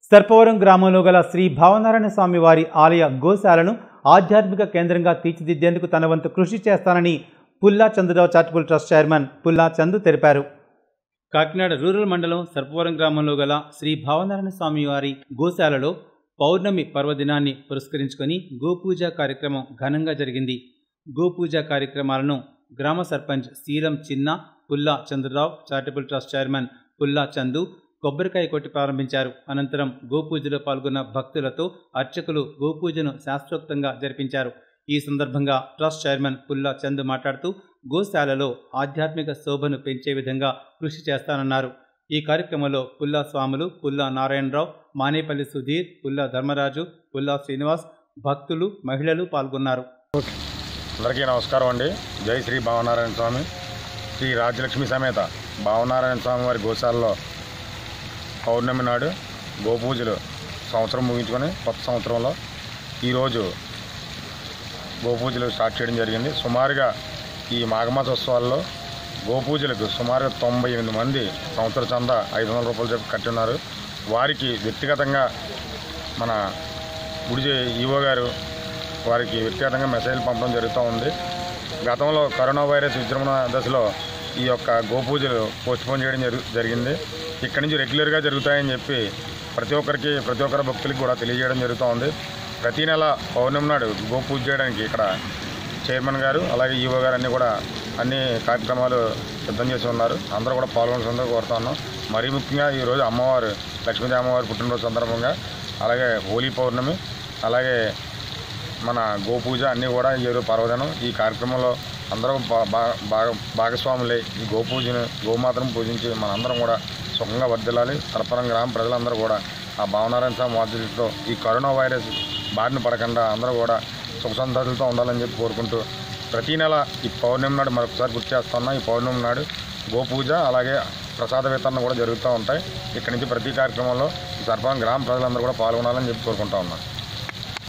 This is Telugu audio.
సర్పవరం గ్రామంలో గల శ్రీ భావనారాయణ స్వామి వారి ఆలయ గోశాలను ఆధ్యాత్మిక కేంద్రంగా తీర్చిదిద్దేందుకు తన వంతు కృషి చేస్తానని పుల్లా చందురావు చారిటబుల్ ట్రస్ట్ చైర్మన్ పుల్లా చందు తెలిపారు కాకినాడ రూరల్ మండలం సర్పవరం గ్రామంలో గల శ్రీ భావనారాయణ స్వామి వారి గోశాలలో పౌర్ణమి పర్వదినాన్ని పురస్కరించుకొని గోపూజ కార్యక్రమం ఘనంగా జరిగింది గోపూజ కార్యక్రమాలను గ్రామ సర్పంచ్ శీలం చిన్న పుల్లా చంద్రరావు చారిటబుల్ ట్రస్ట్ చైర్మన్ పుల్లా చందు కొబ్బరికాయ కొట్టి ప్రారంభించారు అనంతరం గోపూజలో పాల్గొన్న భక్తులతో అర్చకులు గోపూజను శాస్త్రోక్తంగా జరిపించారు ఈ సందర్భంగా ట్రస్ట్ చైర్మన్ పుల్లా చందు మాట్లాడుతూ గోశాలలో ఆధ్యాత్మిక శోభను పెంచే విధంగా కృషి చేస్తానన్నారు ఈ కార్యక్రమంలో పుల్లా స్వాములు పుల్లా నారాయణరావు మానేపల్లి సుధీర్ పుల్లా ధర్మరాజు పుల్లా శ్రీనివాస్ భక్తులు మహిళలు పాల్గొన్నారు అందరికీ నమస్కారం అండి జై శ్రీ భావనారాయణ స్వామి శ్రీ రాజ్యలక్ష్మి సమేత భావనారాయణ స్వామి వారి గోశాలలో పౌర్ణమి నాడు గోపూజలు సంవత్సరం ముగించుకొని కొత్త సంవత్సరంలో ఈరోజు గోపూజలు స్టార్ట్ చేయడం జరిగింది సుమారుగా ఈ మాఘమాస ఉత్సవాల్లో గోపూజలకు సుమారుగా తొంభై ఎనిమిది మంది సంవత్సర చంద ఐదు వందల రూపాయలు చెప్పి కట్టి ఉన్నారు వారికి వ్యక్తిగతంగా మన గుడి ఈవో గారు వారికి వ్యక్తిగతంగా మెసేజ్ పంపడం జరుగుతూ ఉంది గతంలో కరోనా వైరస్ విజృంభణ దశలో ఈ యొక్క గోపూజలు పోస్ట్పోన్ చేయడం జరు జరిగింది ఇక్కడి నుంచి రెగ్యులర్గా జరుగుతాయని చెప్పి ప్రతి ఒక్కరికి ప్రతి ఒక్కరి భక్తులకి కూడా తెలియజేయడం జరుగుతూ ఉంది ప్రతి నెల పౌర్ణమి నాడు గోపూజ చేయడానికి ఇక్కడ చైర్మన్ గారు అలాగే ఈవో గారు అన్నీ కూడా అన్ని కార్యక్రమాలు సిద్ధం చేసి ఉన్నారు అందరూ కూడా పాల్గొనాల్సిందిగా కోరుతా ఉన్నాం మరీ ముఖ్యంగా ఈరోజు అమ్మవారు లక్ష్మీదేవి అమ్మవారి పుట్టినరోజు సందర్భంగా అలాగే హోలీ పౌర్ణమి అలాగే మన గోపూజ అన్నీ కూడా ఈ రోజు పర్వదినం ఈ కార్యక్రమంలో అందరూ బా- బా- బాగా భాగస్వాములై ఈ గోపూజను గోమాతను పూజించి మనందరం కూడా సుఖంగా వర్దిల్లాలి సరఫరం గ్రామ ప్రజలందరూ కూడా ఆ భావనారాయణ స్వామి వాద్యులతో ఈ కరోనా వైరస్ బారిన పడకుండా అందరూ కూడా సుఖ సంతతులతో ఉండాలని చెప్పి కోరుకుంటూ ప్రతి నెల ఈ పౌర్ణమి నాడు మరొకసారి గుర్తు చేస్తున్నా ఈ పౌర్ణమి నాడు గోపూజ అలాగే ప్రసాద వితరణ కూడా జరుగుతూ ఉంటాయి ఇక్కడి నుంచి ప్రతి కార్యక్రమంలో ఈ సర్పంచ్ గ్రామ ప్రజలందరూ కూడా పాల్గొనాలని చెప్పి కోరుకుంటా ఉన్నాను